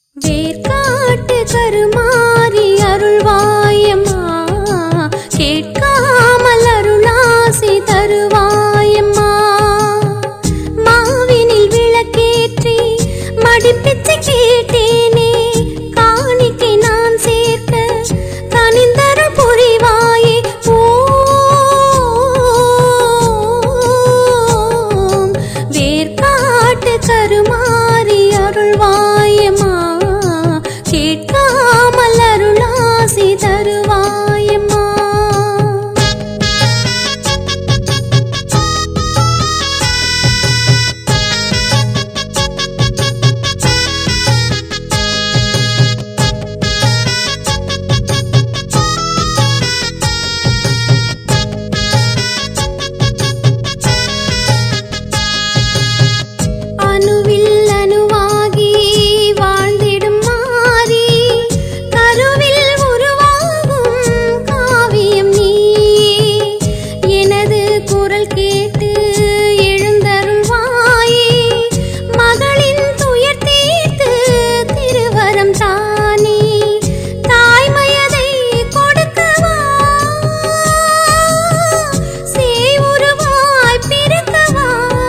வேர்க்காட்டு கருமாறி அருள்வாயம்மா கேட்காமல் அருளாசி தருவாயம்மா மாவினில் விளக்கேற்றி மடிப்பிச்சு கேட்டேனே காணிக்கை நான் சேர்க்க கனிந்தருள் புரிவாயே ஓம் வேர்க்காட்டு கருமாறி அருள்வாயம்மா கேட்காமல் அருளாசி தருவாயம்மா அணுவில் அணுவாகி வாழ்ந்திடும் மாறி கருவில் உருவாகும் காவியம் நீ எனது குரல் கேட்டு எழுந்தருள்வாயே மகளின் துயர் தீர்த்து திருவரம் தானே தாய்மையதை கொடுக்கவா சேவுருவாய் பிறக்கவா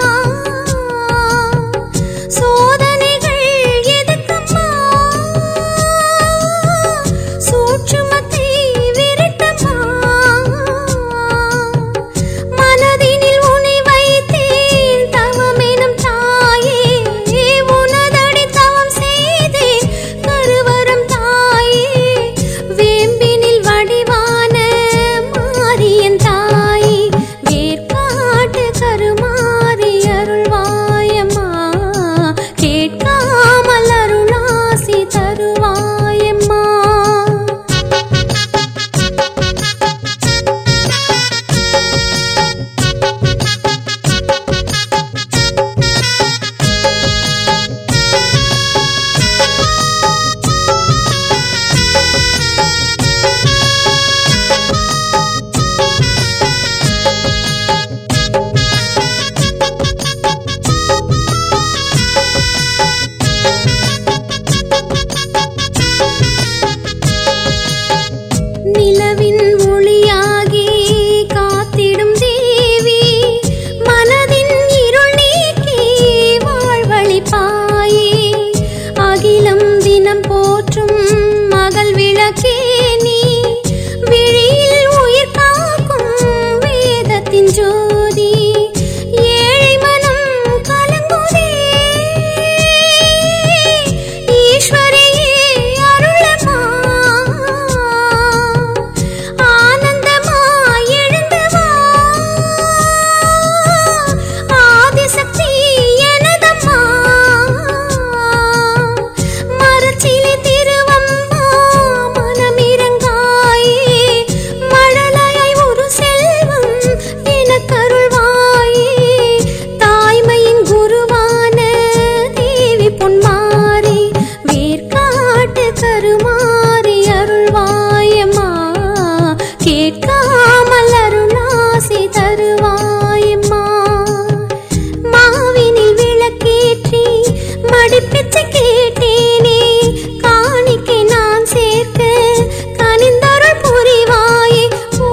சோதனைகள் எதுக்கம்மா சூட்சுமத்தை விரட்டம்மா மனதினில் உனை வைத்தேன் தவமெனும் தாயே உனதடி தவம் செய்தேன் கருவரம் தாயே வேம்பினில் வடிவான மாரியன் தாயே வேர்க்காட்டு கருமாறி அருள்வாயம்மா கேட்காமல் அருளாசி தருவாயம்மா நிலவின் ஒளியாகி காத்திடும் தேவி மனதின் இருள் நீக்கி வாழ்வழிப்பாயே அகிலம் தினம் போற்றும் மகள் விளக்கே நீ விழியில் உயிர் காக்கும் வேதத்தின் ஜோதி ஏழை மனம் கலங்குதே ஈஸ்வரியே அருளமா ஆனந்தமாய் எழுந்து வா ஆதிசக்தி எனதம்மா மரச்சிலை திருவம்மா மனமிரங்காயே மழலையாய் ஒரு செல்வம் எனக்கருள்வாயே தாய்மையின் குருவான தேவி பொன்மாரி வேர்க்காட்டு கருமாறி அருள்வாயம்மா கேட்காமல் அருளாசி தருவாயம்மா மாவினில் விளக்கேற்றி மடிப்பிச்சு கேட்டேனே காணிக்கை நான் சேர்க்க கனிந்தருள் புரிவாயே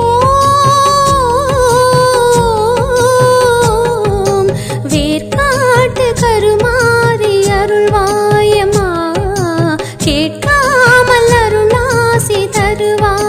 ஓம் வேர்க்காட்டு கருமாறி அருள்வாயம்மா கேட்காமல் அருளாசி தருவாய்